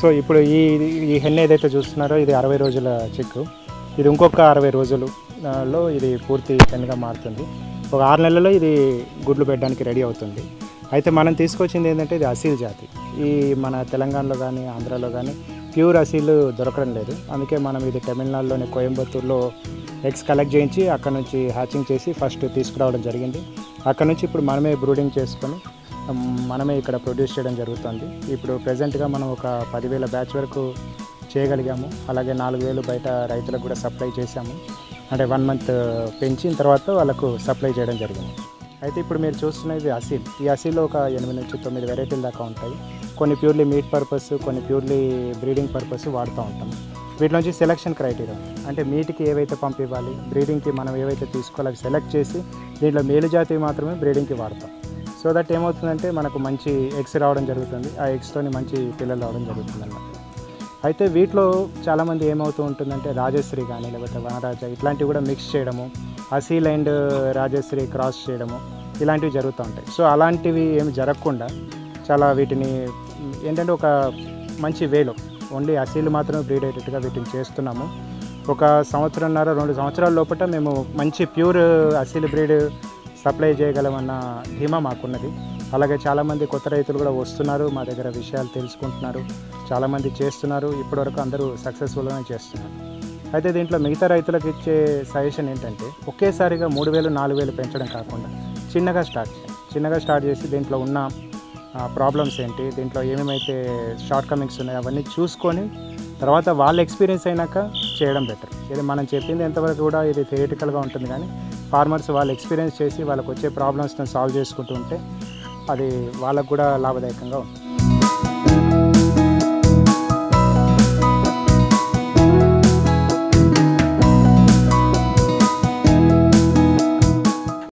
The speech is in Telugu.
సో ఇప్పుడు ఈ ఈ హెన్ ఏదైతే చూస్తున్నారో ఇది అరవై రోజుల చిక్కు ఇది ఇంకొక అరవై రోజులు ఆ, లో ఇది పూర్తి హెన్గా మారుతుంది ఒక ఆరు నెలల్లో ఇది గుడ్లు పెట్టడానికి రెడీ అవుతుంది అయితే మనం తీసుకొచ్చింది ఏంటంటే ఇది అసీల్ జాతి ఈ మన తెలంగాణలో కానీ ఆంధ్రాలో కానీ ప్యూర్ అసీలు దొరకడం లేదు అందుకే మనం ఇది తమిళనాడులోని కోయంబత్తూరులో ఎగ్స్ కలెక్ట్ చేయించి అక్కడ నుంచి హ్యాచింగ్ చేసి ఫస్ట్ తీసుకురావడం జరిగింది అక్కడ నుంచి ఇప్పుడు మనమే బ్రూడింగ్ చేసుకొని మ్, మనమే ఇక్కడ ప్రొడ్యూస్ చేయడం జరుగుతుంది ఇప్పుడు ప్రజెంట్గా మనం ఒక పదివేల బ్యాచ్ వరకు చేయగలిగాము అలాగే నాలుగు వేలు బయట రైతులకు కూడా సప్లై చేశాము అంటే వన్ మంత్ పెంచిన తర్వాత వాళ్ళకు సప్లై చేయడం జరిగింది అయితే ఇప్పుడు మీరు చూస్తున్నది అసీల్ ఈ అసీల్లో ఒక ఎనిమిది నుంచి తొమ్మిది వెరైటీల దాకా ఉంటాయి కొన్ని ప్యూర్లీ మీట్ పర్పస్ కొన్ని ప్యూర్లీ బ్రీడింగ్ పర్పస్ వాడుతూ ఉంటాం వీటి నుంచి సెలక్షన్ క్రైటీరియా అంటే మీట్కి ఏవైతే పంపివ్వాలి బ్రీడింగ్కి మనం ఏవైతే తీసుకోవాలి అవి సెలెక్ట్ చేసి దీంట్లో మేలు జాతి మాత్రమే బ్రీడింగ్కి వాడతాం సో దట్ ఏమవుతుందంటే మనకు మంచి ఎగ్స్ రావడం జరుగుతుంది ఆ ఎగ్స్తోని మంచి పిల్లలు రావడం జరుగుతుంది అన్నమాట అయితే వీటిలో చాలామంది ఏమవుతూ ఉంటుందంటే రాజశ్రీ కానీ లేకపోతే వనరాజ ఇట్లాంటివి కూడా మిక్స్ చేయడము అసీల్ అండ్ రాజశ్రీ క్రాస్ చేయడము ఇలాంటివి జరుగుతూ ఉంటాయి సో అలాంటివి ఏమి జరగకుండా చాలా వీటిని మ్, ఏంటంటే ఒక మంచి వేలో ఓన్లీ అసీలు మాత్రమే బ్రీడ్ అయ్యేటట్టుగా వీటిని చేస్తున్నాము ఒక సంవత్సరంన్నర రెండు సంవత్సరాల లోపల మేము మంచి ప్యూర్ అసీలు బ్రీడ్ సప్లై చేయగలమన్న ధీమా మాకున్నది అలాగే చాలామంది కొత్త రైతులు కూడా వస్తున్నారు మా దగ్గర విషయాలు తెలుసుకుంటున్నారు చాలామంది చేస్తున్నారు ఇప్పటివరకు అందరూ సక్సెస్ఫుల్గానే చేస్తున్నారు అయితే దీంట్లో మిగతా రైతులకు ఇచ్చే సజెషన్ ఏంటంటే ఒకేసారిగా మూడు వేలు నాలుగు వేలు పెంచడం కాకుండా చిన్నగా స్టార్ట్ చేయండి చిన్నగా స్టార్ట్ చేసి దీంట్లో ఉన్న ప్రాబ్లమ్స్ ఏంటి దీంట్లో ఏమేమైతే షార్ట్ కమింగ్స్ ఉన్నాయో అవన్నీ చూసుకొని తర్వాత వాళ్ళ ఎక్స్పీరియన్స్ అయినాక చేయడం బెటర్ ఇది మనం చెప్పింది ఎంతవరకు కూడా ఇది థియేటికల్గా ఉంటుంది కానీ ఫార్మర్స్ వాళ్ళు ఎక్స్పీరియన్స్ చేసి వాళ్ళకి వచ్చే ప్రాబ్లమ్స్ని సాల్వ్ చేసుకుంటూ ఉంటే అది వాళ్ళకు కూడా లాభదాయకంగా ఉంటుంది